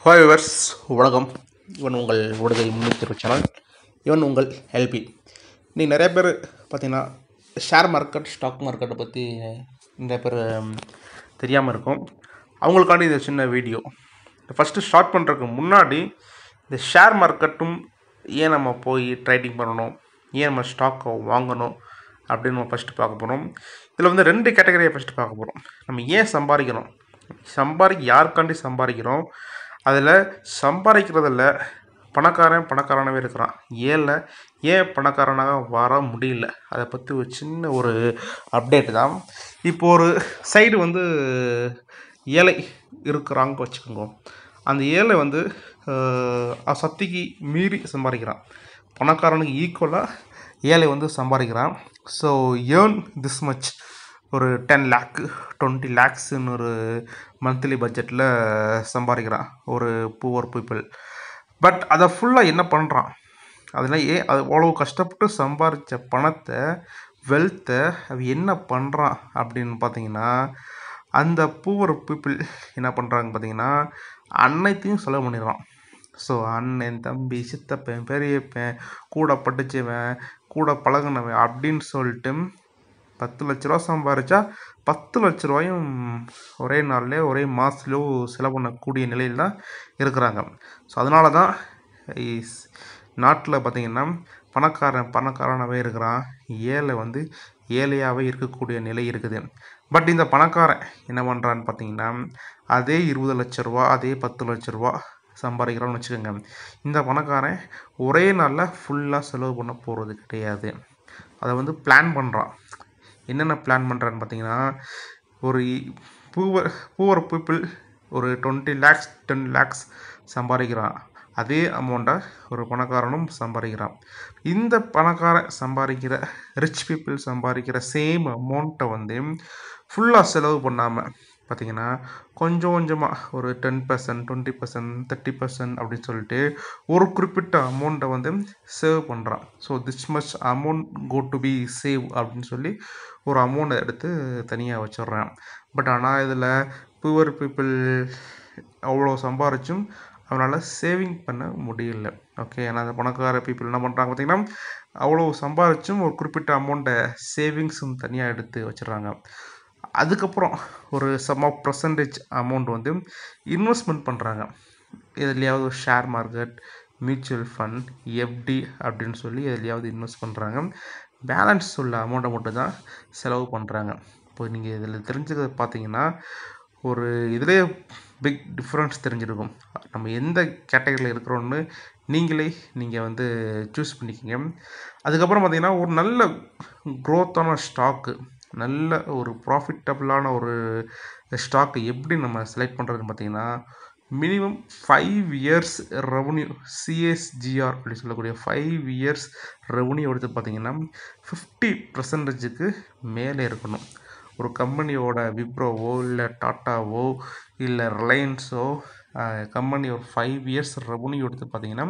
hi viewers வணக்கம் இவன் உங்கள் விடுதலை முன்னேற்ற சேனல் இவன் உங்கள் எல்பி நீ நிறைய பேர் பார்த்தீங்கன்னா ஷேர் மார்க்கெட் ஸ்டாக் மார்க்கெட்டை பற்றி நிறைய பேர் தெரியாமல் இருக்கும் அவங்களுக்காண்டி இந்த சின்ன வீடியோ ஃபஸ்ட்டு ஸ்டார்ட் பண்ணுறதுக்கு முன்னாடி இந்த ஷேர் மார்க்கெட்டும் ஏன் நம்ம போய் ட்ரேடிங் பண்ணணும் ஏன் நம்ம ஸ்டாக்கை வாங்கணும் அப்படின்னு நம்ம ஃபஸ்ட்டு பார்க்க போகிறோம் இதில் வந்து ரெண்டு கேட்டகரியை ஃபஸ்ட்டு பார்க்க போகிறோம் நம்ம ஏன் சம்பாதிக்கிறோம் சம்பாதிக்க யாருக்காண்டி சம்பாதிக்கிறோம் அதில் சம்பாதிக்கிறதில் பணக்காரன் பணக்காரனாகவே இருக்கிறான் ஏழை ஏன் பணக்காரனாக வர முடியல அதை பற்றி ஒரு சின்ன ஒரு அப்டேட் தான் இப்போ ஒரு சைடு வந்து ஏழை இருக்கிறாங்க வச்சுக்கோங்க அந்த ஏழை வந்து அஹ், சக்திக்கு மீறி சம்பாதிக்கிறான் பணக்காரனுக்கு ஈக்குவலாக ஏழை வந்து சம்பாதிக்கிறான் ஸோ ஏர்ன் திஸ் மச் ஒரு டென் லேக்கு டுவெண்ட்டி லேக்ஸ்ன்னு ஒரு மந்த்லி பட்ஜெட்டில் சம்பாதிக்கிறான் ஒரு புவர் பீப்புள் பட் அதை ஃபுல்லாக என்ன பண்ணுறான் அதில் ஏன் அது அவ்வளோ கஷ்டப்பட்டு சம்பாதிச்ச பணத்தை வெல்த்தை அவன் என்ன பண்ணுறான் அப்படின்னு பார்த்தீங்கன்னா அந்த பூவர் பீப்புள் என்ன பண்ணுறாங்க பார்த்தீங்கன்னா அனைத்தையும் செலவு பண்ணிடுறான் ஸோ அண்ணன் தம்பி சித்தப்பன் பெரியப்பன் கூட படித்தவன் கூட பழகுனவன் அப்படின்னு சொல்லிட்டு பத்து லட்ச ரூபா சம்பாரிச்சா பத்து லட்ச ரூபாயும் ஒரே நாள்லேயே ஒரே மாதத்துலையோ செலவு பண்ணக்கூடிய நிலையில் தான் இருக்கிறாங்க ஸோ அதனால தான் நாட்டில் பார்த்திங்கன்னா பணக்காரன் பணக்காரனாகவே இருக்கிறான் ஏழை வந்து ஏழையாகவே இருக்கக்கூடிய நிலை இருக்குது பட் இந்த பணக்காரன் என்ன பண்ணுறான்னு பார்த்தீங்கன்னா அதே இருபது லட்ச ரூபா அதே பத்து லட்ச ரூபா சம்பாதிக்கிறான்னு வச்சுக்கோங்க இந்த பணக்காரன் ஒரே நாளில் ஃபுல்லாக செலவு பண்ண போகிறது கிடையாது அதை வந்து பிளான் பண்ணுறான் என்னென்ன பிளான் பண்ணுறான்னு பார்த்தீங்கன்னா ஒரு பூவர் பூவர் பீப்புள் ஒரு டுவெண்ட்டி லேக்ஸ் டென் லேக்ஸ் சம்பாதிக்கிறான் அதே அமௌண்ட்டை ஒரு பணக்காரனும் சம்பாதிக்கிறான் இந்த பணக்காரன் சம்பாதிக்கிற ரிச் பீப்புள் சம்பாதிக்கிற சேம் அமௌண்ட்டை வந்து ஃபுல்லாக செலவு பண்ணாமல் பார்த்தீங்கன்னா கொஞ்சம் கொஞ்சமாக ஒரு ten percent twenty percent thirty percent அப்படின்னு சொல்லிட்டு ஒரு குறிப்பிட்ட அமௌண்ட்டை வந்து சேவ் பண்ணுறான் so this much amount go to be save அப்படின்னு சொல்லி ஒரு அமௌண்ட்டை எடுத்து தனியாக வச்சிடுறான் பட் ஆனால் இதில் புவர் பீப்புள் அவ்வளோ சம்பாரிச்சும் அவனால் சேவிங் பண்ண முடியல ஓகே ஏன்னா அந்த பணக்கார பீப்புள் என்ன பண்ணுறாங்க பார்த்தீங்கன்னா அவ்வளோ சம்பாரிச்சும் ஒரு குறிப்பிட்ட அமௌண்ட்டை சேவிங்ஸும் தனியாக எடுத்து வச்சிடுறாங்க அதுக்கப்புறம் ஒரு சம் ஆஃப் பர்சன்டேஜ் அமௌண்ட் வந்து இன்வெஸ்ட்மெண்ட் பண்ணுறாங்க எதுலையாவது share market mutual fund FD அப்படின்னு சொல்லி எதுலையாவது இன்வெஸ்ட் பண்ணுறாங்க பேலன்ஸ் உள்ள அமௌண்ட்டை மட்டும் தான் செலவு பண்ணுறாங்க இப்போ நீங்கள் இதில் தெரிஞ்சதை பார்த்தீங்கன்னா ஒரு இதிலே பிக் டிஃப்ரென்ஸ் தெரிஞ்சிருக்கும் நம்ம எந்த கேட்டகரியில் இருக்கிறோன்னு நீங்களே நீங்கள் வந்து சூஸ் பண்ணிக்கிங்க அதுக்கப்புறம் பார்த்தீங்கன்னா ஒரு நல்ல க்ரோத்தான ஸ்டாக்கு நல்ல ஒரு ப்ராஃபிட்டபுளான ஒரு ஸ்டாக்கு எப்படி நம்ம செலக்ட் பண்ணுறதுன்னு பார்த்தீங்கன்னா minimum five years revenue CSGR அப்படின்னு சொல்லக்கூடிய ஃபைவ் இயர்ஸ் ரெவன்யூ எடுத்து பார்த்தீங்கன்னா ஃபிஃப்டி பர்சன்டேஜுக்கு மேலே இருக்கணும் ஒரு கம்பெனியோட விப்ரோவோ இல்லை டாட்டாவோ இல்லை ரிலையன்ஸோ கம்பெனி ஒரு ஃபைவ் இயர்ஸ் ரெவன்யூ எடுத்து பார்த்தீங்கன்னா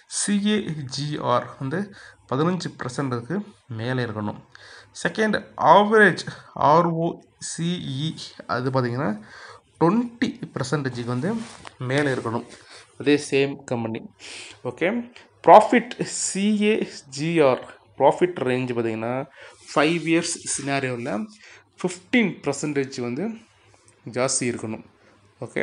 சிஏஜிஆர் வந்து பதினஞ்சு பர்சன்ட்டுக்கு மேலே இருக்கணும் செகண்ட் ஆவரேஜ் ஆர்ஓசிஇ அது பார்த்தீங்கன்னா டுவெண்ட்டி பர்சன்டேஜுக்கு வந்து மேலே இருக்கணும் அதே same company okay profit CAGR profit range பார்த்தீங்கன்னா ஃபைவ் இயர்ஸ் சினாரியோவில் ஃபிஃப்டீன் பர்சன்டேஜ் வந்து ஜாஸ்தி இருக்கணும் ஓகே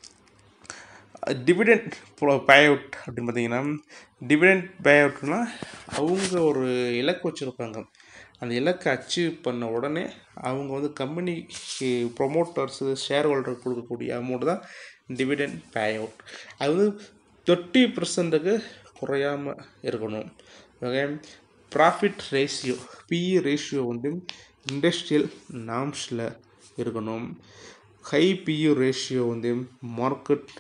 டிவிடெண்ட் பேஅவுட் அப்படின்னு பார்த்தீங்கன்னா டிவிடெண்ட் பேஅவுட்னா அவங்க ஒரு இலக்கு வச்சுருப்பாங்க அந்த இலக்கை அச்சீவ் பண்ண உடனே அவங்க வந்து கம்பெனிக்கு ப்ரொமோட்டர்ஸு ஷேர் ஹோல்டர் கொடுக்கக்கூடிய அமௌண்ட் தான் டிவிடெண்ட் பேஅவுட் அது வந்து தேர்ட்டி பர்சன்ட்டுக்கு குறையாமல் இருக்கணும் okay profit ratio PE ratio வந்து இண்டஸ்ட்ரியல் நாம்ஸில் இருக்கணும் ஹை பியூ ரேஷியோ வந்து மார்க்கெட்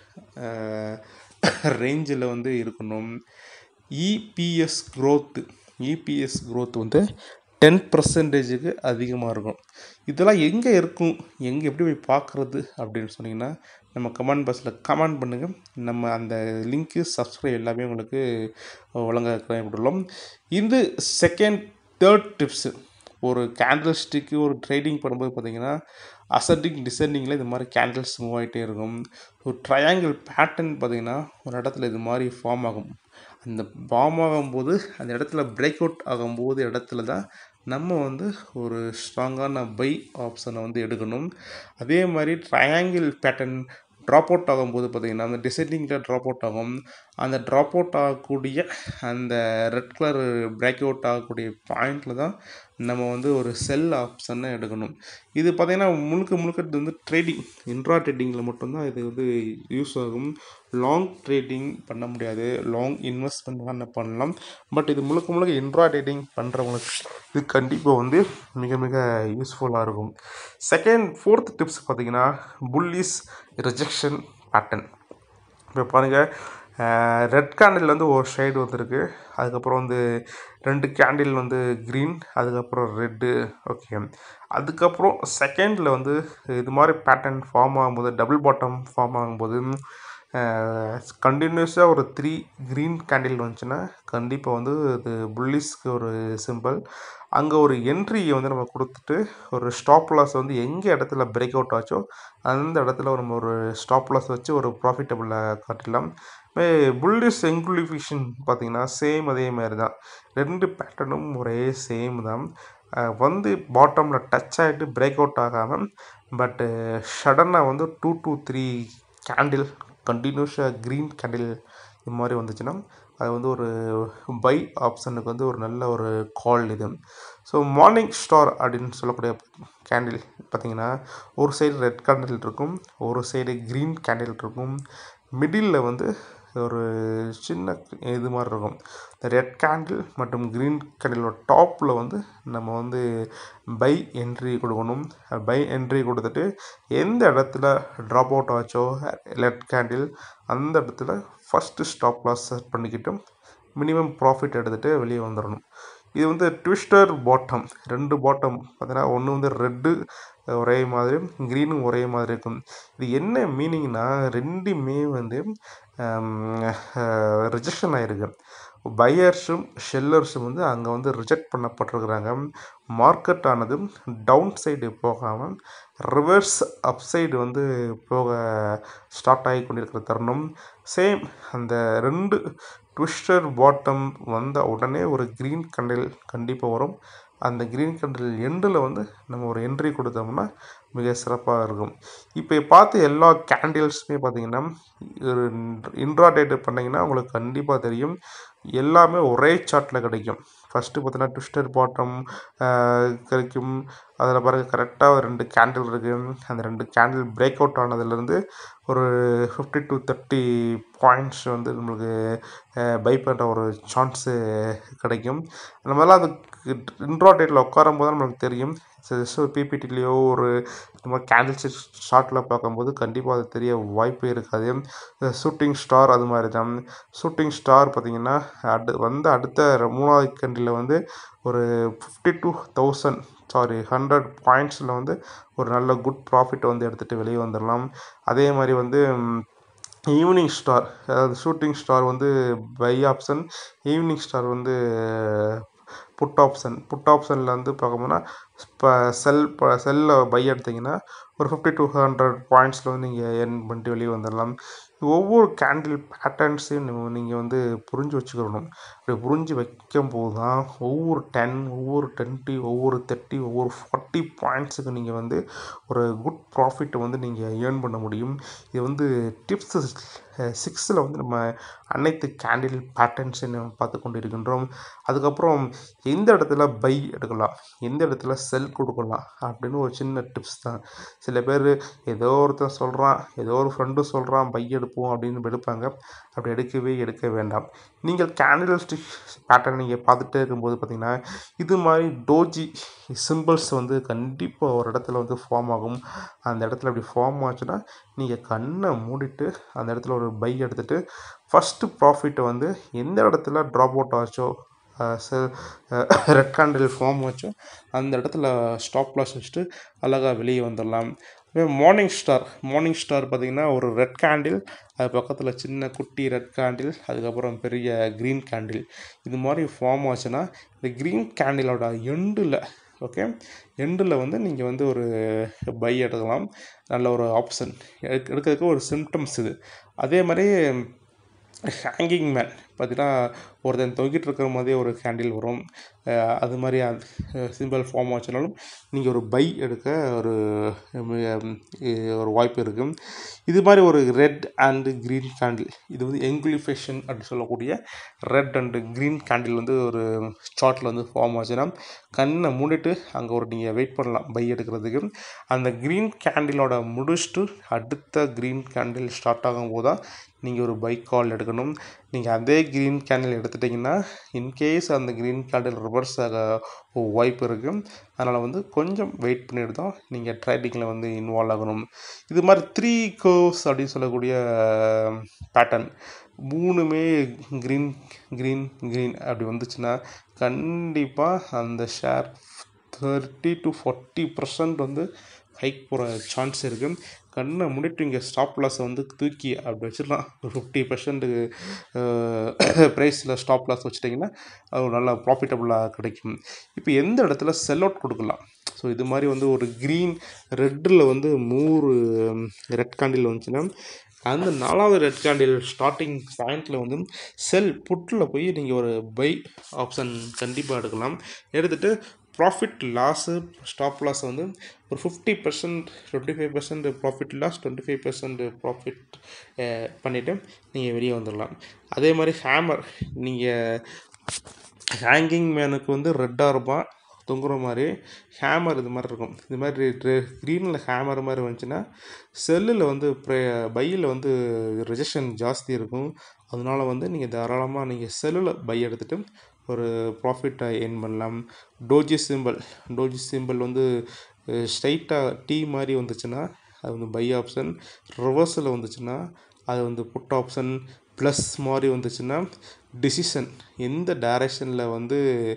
ரேஞ்சில் வந்து இருக்கணும் இபிஎஸ் க்ரோத்து இபிஎஸ் க்ரோத் வந்து டென் பர்சன்டேஜுக்கு அதிகமாக இருக்கும் இதெல்லாம் எங்கே இருக்கும் எங்கே எப்படி போய் பார்க்குறது அப்படின்னு சொன்னீங்கன்னா நம்ம கமெண்ட் பாக்ஸில் கமெண்ட் பண்ணுங்கள் நம்ம அந்த லிங்க்கு சப்ஸ்கிரைப் எல்லாமே உங்களுக்கு வழங்க விட்டுள்ளோம் இது செகண்ட் தேர்ட் டிப்ஸு ஒரு கேண்டில் ஸ்டிக்கு ஒரு ட்ரேடிங் பண்ணும்போது பார்த்தீங்கன்னா அசெண்டிங் டிசெண்டிங்கில் இது மாதிரி கேண்டில்ஸ் மூவ் ஆகிட்டே இருக்கும் ஒரு ட்ரையாங்கிள் பேட்டர்ன் பார்த்திங்கன்னா ஒரு இடத்துல இது மாதிரி ஃபார்ம் ஆகும் அந்த ஃபார்ம் ஆகும்போது அந்த இடத்துல பிரேக் அவுட் ஆகும்போது இடத்துல தான் நம்ம வந்து ஒரு ஸ்ட்ராங்கான பை ஆப்ஷனை வந்து எடுக்கணும் அதே மாதிரி ட்ரையாங்கிள் பேட்டர்ன் ட்ராப் அவுட் ஆகும்போது பார்த்திங்கன்னா அந்த டிசைனிங்கில் ட்ராப் அவுட் ஆகும் அந்த ட்ராப் அவுட் ஆகக்கூடிய அந்த ரெட் கலர் பிரேக் அவுட் ஆகக்கூடிய பாயிண்டில் தான் நம்ம வந்து ஒரு செல் ஆப்ஷனை எடுக்கணும் இது பார்த்திங்கன்னா முழுக்க முழுக்க இது வந்து ட்ரேடிங் இன்ட்ரா ட்ரேடிங்கில் மட்டும்தான் இது வந்து யூஸ் ஆகும் லாங் ட்ரேடிங் பண்ண முடியாது லாங் இன்வெஸ்ட்மெண்ட் வேணால் பண்ணலாம் பட் இது முழுக்க முழுக்க இன்ட்ரா ட்ரேடிங் பண்ணுறவங்களுக்கு இது கண்டிப்பாக வந்து மிக மிக யூஸ்ஃபுல்லாக இருக்கும் செகண்ட் ஃபோர்த் டிப்ஸ் பார்த்திங்கன்னா புல்லிஸ் ரிஜெக்ஷன் பேட்டர்ன் இப்போ பாருங்கள் ரெட் கேண்டில் வந்து ஒரு ஷேடு வந்திருக்கு அதுக்கப்புறம் வந்து ரெண்டு கேண்டில் வந்து க்ரீன் அதுக்கப்புறம் ரெட்டு ஓகே அதுக்கப்புறம் செகண்டில் வந்து இது மாதிரி பேட்டர்ன் ஃபார்ம் ஆகும்போது டபுள் பாட்டம் ஃபார்ம் ஆகும்போது கண்டினியூஸாக ஒரு த்ரீ க்ரீன் கேண்டில் வந்துச்சுன்னா கண்டிப்பாக வந்து இது புல்லிஸ்க்கு ஒரு சிம்பிள் அங்கே ஒரு என்ட்ரியை வந்து நம்ம கொடுத்துட்டு ஒரு ஸ்டாப் லாஸ் வந்து எங்கே இடத்துல பிரேக் அவுட் ஆச்சோ அந்த இடத்துல நம்ம ஒரு ஸ்டாப் லாஸ் வச்சு ஒரு ப்ராஃபிட்டபுளை காட்டிடலாம் புல்லிஸ் எங்குலிஃபிஷன் பார்த்தீங்கன்னா சேம் அதே மாதிரி தான் ரெண்டு பேட்டர்னும் ஒரே சேம் தான் வந்து பாட்டமில் டச் ஆகிட்டு பிரேக் அவுட் ஆகாமல் பட்டு சடனாக வந்து டூ டூ த்ரீ கேண்டில் கண்டினியூஸாக க்ரீன் கேண்டில் இது மாதிரி வந்துச்சுன்னா அது வந்து ஒரு பை ஆப்ஷனுக்கு வந்து ஒரு நல்ல ஒரு கால் இது ஸோ மார்னிங் ஸ்டார் அப்படின்னு சொல்லக்கூடிய கேண்டில் பார்த்திங்கன்னா ஒரு சைடு ரெட் கேண்டில் இருக்கும் ஒரு சைடு க்ரீன் கேண்டில் இருக்கும் மிடில் வந்து ஒரு சின்ன இது மாதிரி இருக்கும் இந்த ரெட் கேண்டில் மற்றும் க்ரீன் கேண்டிலோட டாப்பில் வந்து நம்ம வந்து பை என்ட்ரி கொடுக்கணும் பை என்ட்ரி கொடுத்துட்டு எந்த இடத்துல ட்ராப் அவுட் ஆச்சோ ரெட் கேண்டில் அந்த இடத்துல ஃபஸ்ட்டு ஸ்டாப் லாஸ் செட் பண்ணிக்கிட்டு மினிமம் ப்ராஃபிட் எடுத்துகிட்டு வெளியே வந்துடணும் இது வந்து ட்விஸ்டர் பாட்டம் ரெண்டு பாட்டம் பார்த்தீங்கன்னா ஒன்று வந்து ரெட்டு ஒரே மாதிரி க்ரீனும் ஒரே மாதிரி இருக்கும் இது என்ன மீனிங்னா ரெண்டுமே வந்து ரிஜெக்ஷன் ஆகிருக்கு பையர்ஸும் ஷெல்லர்ஸும் வந்து அங்கே வந்து ரிஜெக்ட் பண்ணப்பட்டிருக்கிறாங்க மார்க்கெட் ஆனது டவுன் சைடு போகாமல் ரிவர்ஸ் அப் சைடு வந்து போக ஸ்டார்ட் ஆகி கொண்டிருக்கிற தருணம் சேம் அந்த ரெண்டு ட்விஸ்டர் பாட்டம் வந்த உடனே ஒரு க்ரீன் கண்டில் கண்டிப்பாக வரும் அந்த க்ரீன் கண்டில் எண்டில் வந்து நம்ம ஒரு என்ட்ரி கொடுத்தோம்னா மிக சிறப்பாக இருக்கும் இப்போ பார்த்து எல்லா கேண்டில்ஸுமே பார்த்தீங்கன்னா ஒரு இன்ட்ரா டேட்டு பண்ணிங்கன்னா உங்களுக்கு கண்டிப்பாக தெரியும் எல்லாமே ஒரே சார்ட்டில் கிடைக்கும் ஃபஸ்ட்டு பார்த்தீங்கன்னா ட்விஸ்டர் பாட்டம் கிடைக்கும் அதில் பாருங்க கரெக்டாக ஒரு ரெண்டு கேண்டில் இருக்குது அந்த ரெண்டு கேண்டில் பிரேக் அவுட் ஆனதுலேருந்து ஒரு ஃபிஃப்டி டு தேர்ட்டி பாயிண்ட்ஸ் வந்து நம்மளுக்கு பை பண்ணுற ஒரு சான்ஸு கிடைக்கும் அந்த மாதிரிலாம் அது இன்ட்ரா டேட்டில் உட்காரும் போது நம்மளுக்கு தெரியும் ஸோ பிபிடிலேயோ ஒரு இந்த மாதிரி கேண்டில்ஸ் ஷார்ட்டில் பார்க்கும்போது கண்டிப்பாக அது தெரிய வாய்ப்பே இருக்காது ஷூட்டிங் ஸ்டார் அது மாதிரி தான் ஷூட்டிங் ஸ்டார் பார்த்திங்கன்னா அடு வந்த அடுத்த மூணாவது கண்டியில் வந்து ஒரு fifty two thousand sorry hundred பாயிண்ட்ஸில் வந்து ஒரு நல்ல குட் ப்ராஃபிட் வந்து எடுத்துகிட்டு வெளியே வந்துடலாம் அதே மாதிரி வந்து ஈவினிங் ஸ்டார் அதாவது ஷூட்டிங் ஸ்டார் வந்து பை ஆப்ஷன் ஈவினிங் ஸ்டார் வந்து புட் ஆப்ஷன் புட் ஆப்ஷனில் வந்து பார்க்க போனால் இப்போ செல் இப்போ செல்லில் பை எடுத்திங்கன்னா ஒரு ஃபிஃப்டி டூ ஹண்ட்ரட் பாயிண்ட்ஸில் வந்து நீங்கள் எர்ன் பண்ணிட்டு வெளியே வந்துடலாம் ஒவ்வொரு கேண்டில் பேட்டர்ன்ஸையும் நீங்கள் வந்து புரிஞ்சு வச்சுக்கணும் அப்படி புரிஞ்சு வைக்கும் போது தான் ஒவ்வொரு டென் ஒவ்வொரு டுவெண்ட்டி ஒவ்வொரு தேர்ட்டி ஒவ்வொரு ஃபார்ட்டி பாயிண்ட்ஸுக்கு நீங்கள் வந்து ஒரு குட் ப்ராஃபிட்டை வந்து நீங்கள் ஏர்ன் பண்ண முடியும் இது வந்து டிப்ஸ் சிக்ஸில் வந்து நம்ம அனைத்து கேண்டில் பேட்டர்ன்ஸை நம்ம பார்த்து கொண்டு இருக்கின்றோம் அதுக்கப்புறம் எந்த இடத்துல பை எடுக்கலாம் எந்த இடத்துல செல் கொடுக்கலாம் அப்படின்னு ஒரு சின்ன டிப்ஸ் தான் சில பேர் ஏதோ ஒருத்தன் சொல்கிறான் ஏதோ ஒரு ஃப்ரெண்டு சொல்கிறான் பை எடுப்போம் அப்படின்னு எடுப்பாங்க அப்படி எடுக்கவே எடுக்க வேண்டாம் நீங்கள் கேண்டில் ஸ்டிக் பேட்டர்ன் நீங்கள் பார்த்துட்டே இருக்கும்போது பார்த்தீங்கன்னா இது மாதிரி டோஜி சிம்பிள்ஸ் வந்து கண்டிப்பாக ஒரு இடத்துல வந்து ஃபார்ம் ஆகும் அந்த இடத்துல அப்படி ஃபார்ம் ஆச்சுன்னா நீங்கள் கண்ணை மூடிட்டு அந்த இடத்துல ஒரு பை எடுத்துகிட்டு ஃபஸ்ட்டு ப்ராஃபிட்டை வந்து எந்த இடத்துல ட்ராப் அவுட் ஆச்சோ ரெட் கேண்டில் ஃபார்ம் ஆச்சோ அந்த இடத்துல ஸ்டாப் லாஸ் வச்சுட்டு அழகாக வெளியே வந்துடலாம் மார்னிங் ஸ்டார் மார்னிங் ஸ்டார் பார்த்திங்கன்னா ஒரு ரெட் கேண்டில் அது பக்கத்தில் சின்ன குட்டி ரெட் கேண்டில் அதுக்கப்புறம் பெரிய க்ரீன் கேண்டில் இது மாதிரி ஃபார்ம் ஆச்சுன்னா இந்த க்ரீன் கேண்டிலோட எண்டில் ஓகே எண்டில் வந்து நீங்கள் வந்து ஒரு பை எடுக்கலாம் நல்ல ஒரு ஆப்ஷன் எடுக்க எடுக்கிறதுக்கு ஒரு சிம்டம்ஸ் இது அதே மாதிரி ஹேங்கிங் மேன் பார்த்தீங்கன்னா ஒருத்தன் தொங்கிட்டு இருக்கிற மாதிரியே ஒரு கேண்டில் வரும் அஹ் அது மாதிரி சிம்பிள் ஃபார்ம் ஆச்சுனாலும் நீங்கள் ஒரு பை எடுக்க ஒரு உம், அஹ், ஒரு வாய்ப்பு இருக்குது இது மாதிரி ஒரு ரெட் அண்டு க்ரீன் கேண்டில் இது வந்து எங்குலிஃபேஷன் அப்படின்னு சொல்லக்கூடிய ரெட் அண்டு க்ரீன் கேண்டில் வந்து ஒரு சார்ட்டில் வந்து ஃபார்ம் ஆச்சுன்னா கண்ணை மூடிட்டு அங்கே ஒரு நீங்கள் வெயிட் பண்ணலாம் பை எடுக்கிறதுக்கு அந்த க்ரீன் கேண்டிலோட முடிச்சுட்டு அடுத்த க்ரீன் கேண்டில் ஸ்டார்ட் ஆகும் போது தான் நீங்கள் ஒரு பைக் கால் எடுக்கணும் நீங்கள் அதே க்ரீன் கேண்டில் எடுத்துட்டிங்கன்னா இன்கேஸ் அந்த க்ரீன் கேண்டில் ரிவர்ஸ் ஆக வாய்ப்பு இருக்குது அதனால் வந்து கொஞ்சம் வெயிட் பண்ணிட்டு தான் நீங்கள் ட்ரேடிங்கில் வந்து இன்வால்வ் ஆகணும் இது மாதிரி த்ரீ கோர்ஸ் அப்படின்னு சொல்லக்கூடிய பேட்டர்ன் மூணுமே க்ரீன் க்ரீன் க்ரீன் அப்படி வந்துச்சுன்னா கண்டிப்பாக அந்த share thirty to forty percent வந்து ஹைக் போகிற சான்ஸ் இருக்குது கண்ணை மூடிட்டு இங்கே ஸ்டாப் லாஸை வந்து தூக்கி அப்படி வச்சிடலாம் ஒரு ஃபிஃப்டி பர்சன்ட்டுக்கு ப்ரைஸில் ஸ்டாப் லாஸ் வச்சுட்டிங்கன்னா அது ஒரு நல்லா ப்ராஃபிட்டபுளாக கிடைக்கும் இப்போ எந்த இடத்துல செல் அவுட் கொடுக்கலாம் ஸோ இது மாதிரி வந்து ஒரு க்ரீன் ரெட்டில் வந்து நூறு ரெட் கேண்டில் வந்துச்சுன்னா அந்த நாலாவது ரெட் கேண்டில் ஸ்டார்டிங் பாயிண்டில் வந்து செல் புட்டில் போய் நீங்கள் ஒரு பை ஆப்ஷன் கண்டிப்பாக எடுக்கலாம் எடுத்துகிட்டு ப்ராஃபிட் லாஸு ஸ்டாப் லாஸ் வந்து ஒரு fifty percent twenty five percent profit loss twenty five percent profit பண்ணிவிட்டு நீங்கள் வெளியே வந்துடலாம் அதே மாதிரி ஹேமர் நீங்கள் ஹேங்கிங் மேனுக்கு வந்து ரெட்டாக இருப்பான் தொங்குற மாதிரி ஹேமர் இது மாதிரி இருக்கும் இது மாதிரி க்ரீனில் ஹேமர் மாதிரி வந்துச்சுன்னா செல்லில் வந்து பையில் வந்து ரிஜெக்ஷன் ஜாஸ்தி இருக்கும் அதனால வந்து நீங்கள் தாராளமாக நீங்கள் செல்லில் பை எடுத்துகிட்டு ஒரு ப்ராஃபிட்டை எர்ன் பண்ணலாம் டோஜி சிம்பிள் டோஜி சிம்பிள் வந்து ஸ்ட்ரைட்டாக டீ மாதிரி வந்துச்சுன்னா அது வந்து பை ஆப்ஷன் ரிவர்ஸில் வந்துச்சுன்னா அது வந்து புட் ஆப்ஷன் ப்ளஸ் மாதிரி வந்துச்சுன்னா டிசிஷன் எந்த டைரெக்ஷனில் வந்து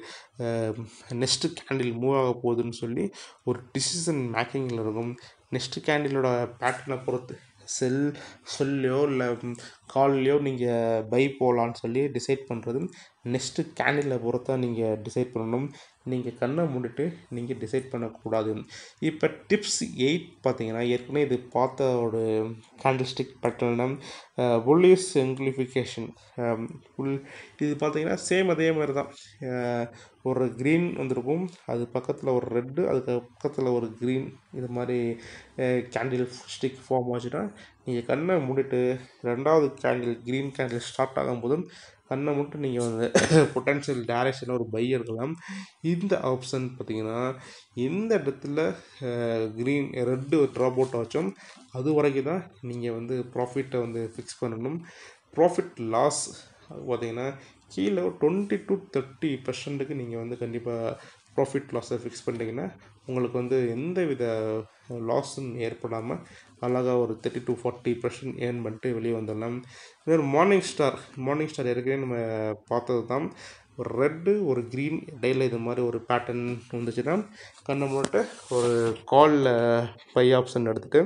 நெக்ஸ்ட்டு கேண்டில் மூவ் ஆக போகுதுன்னு சொல்லி ஒரு டிசிஷன் மேக்கிங்கில் இருக்கும் நெக்ஸ்ட்டு கேண்டிலோட பேட்டர்னை பொறுத்து செல் சொல்லையோ இல்லை கால்லையோ நீங்கள் பை போகலான்னு சொல்லி டிசைட் பண்ணுறது நெக்ஸ்ட்டு கேண்டிலில் பொறுத்தா நீங்கள் டிசைட் பண்ணணும் நீங்கள் கண்ணை மூடிட்டு நீங்கள் டிசைட் பண்ணக்கூடாது இப்போ டிப்ஸ் எயிட் பார்த்தீங்கன்னா ஏற்கனவே இது பார்த்த ஒரு கேண்டில் ஸ்டிக் பேட்டர்னா புல்லிஸ் சிம்பிளிஃபிகேஷன் ஃபுல் இது பார்த்தீங்கன்னா சேம் அதே மாதிரி தான் அஹ், ஒரு க்ரீன் வந்திருக்கும் அது பக்கத்தில் ஒரு ரெட்டு அதுக்கு பக்கத்தில் ஒரு க்ரீன் இது மாதிரி கேண்டில் ஸ்டிக் ஃபார்ம் ஆச்சுன்னா நீங்கள் கண்ணை மூடிட்டு ரெண்டாவது கேண்டில் க்ரீன் கேண்டில் ஸ்டார்ட் ஆகும்போதும் கண்ணை மட்டும் நீங்கள் வந்து பொட்டன்ஷியல் டைரக்ஷனில் ஒரு பை எடுக்கலாம் இந்த ஆப்ஷன் பார்த்தீங்கன்னா எந்த இடத்துல க்ரீன் ரெட்டு ட்ராப் அவுட் ஆச்சோம் அது வரைக்கும் தான் நீங்கள் வந்து ப்ராஃபிட்டை வந்து ஃபிக்ஸ் பண்ணணும் ப்ராஃபிட் லாஸ் பார்த்தீங்கன்னா கீழே டுவெண்ட்டி டு தேர்ட்டி பர்சன்ட்டுக்கு நீங்கள் வந்து கண்டிப்பாக ப்ராஃபிட் லாஸை ஃபிக்ஸ் பண்ணிட்டீங்கன்னா உங்களுக்கு வந்து எந்த வித லாஸும் ஏற்படாமல் அழகாக ஒரு thirty to forty percent earn பண்ணிட்டு வெளியே வந்துடலாம் வேறு மார்னிங் ஸ்டார் மார்னிங் ஸ்டார் ஏற்கனவே நம்ம பார்த்தது தான் ஒரு ரெட்டு ஒரு க்ரீன் இடையில இது மாதிரி ஒரு பேட்டர்ன் வந்துச்சுன்னா கண்ணை மூட்டு ஒரு காலில் பை ஆப்ஷன் எடுத்துகிட்டு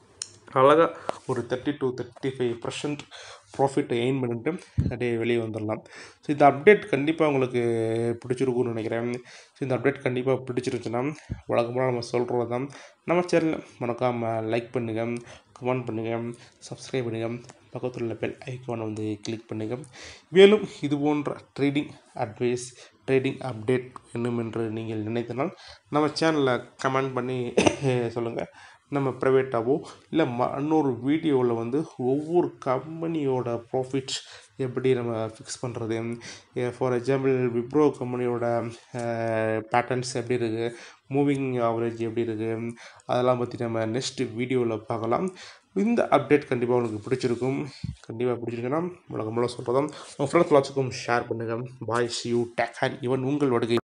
அழகாக ஒரு thirty to thirty five percent ப்ராஃபிட்டை எயின் பண்ணிட்டு அப்படியே வெளியே வந்துடலாம் ஸோ இந்த அப்டேட் கண்டிப்பாக உங்களுக்கு பிடிச்சிருக்கும்னு நினைக்கிறேன் ஸோ இந்த அப்டேட் கண்டிப்பாக பிடிச்சிருந்துச்சுன்னா வழக்கமாக நம்ம சொல்கிறது தான் நம்ம சேனலை மறக்காமல் லைக் பண்ணுங்கள் கமெண்ட் பண்ணுங்கள் சப்ஸ்கிரைப் பண்ணுங்கள் பக்கத்தில் உள்ள பெல் ஐக்கானை வந்து கிளிக் பண்ணுங்கள் மேலும் இது போன்ற ட்ரேடிங் அட்வைஸ் ட்ரேடிங் அப்டேட் வேணும் என்று நீங்கள் நினைத்தனால் நம்ம சேனலில் கமெண்ட் பண்ணி சொல்லுங்கள் நம்ம ப்ரைவேட்டாகவோ இல்லை ம இன்னொரு வீடியோவில் வந்து ஒவ்வொரு கம்பெனியோட ப்ராஃபிட்ஸ் எப்படி நம்ம ஃபிக்ஸ் பண்ணுறது ஃபார் எக்ஸாம்பிள் விப்ரோ கம்பெனியோட பேட்டர்ன்ஸ் எப்படி இருக்குது மூவிங் ஆவரேஜ் எப்படி இருக்குது அதெல்லாம் பற்றி நம்ம நெக்ஸ்ட் வீடியோவில் பார்க்கலாம் இந்த அப்டேட் கண்டிப்பாக உங்களுக்கு பிடிச்சிருக்கும் கண்டிப்பாக பிடிச்சிருக்குன்னா உலகம் மூலம் சொல்கிறதும் உங்கள் ஃப்ரெண்ட்ஸ் எல்லாத்துக்கும் ஷேர் பண்ணுங்கள் bye see you take hand even உங்கள் வடுகை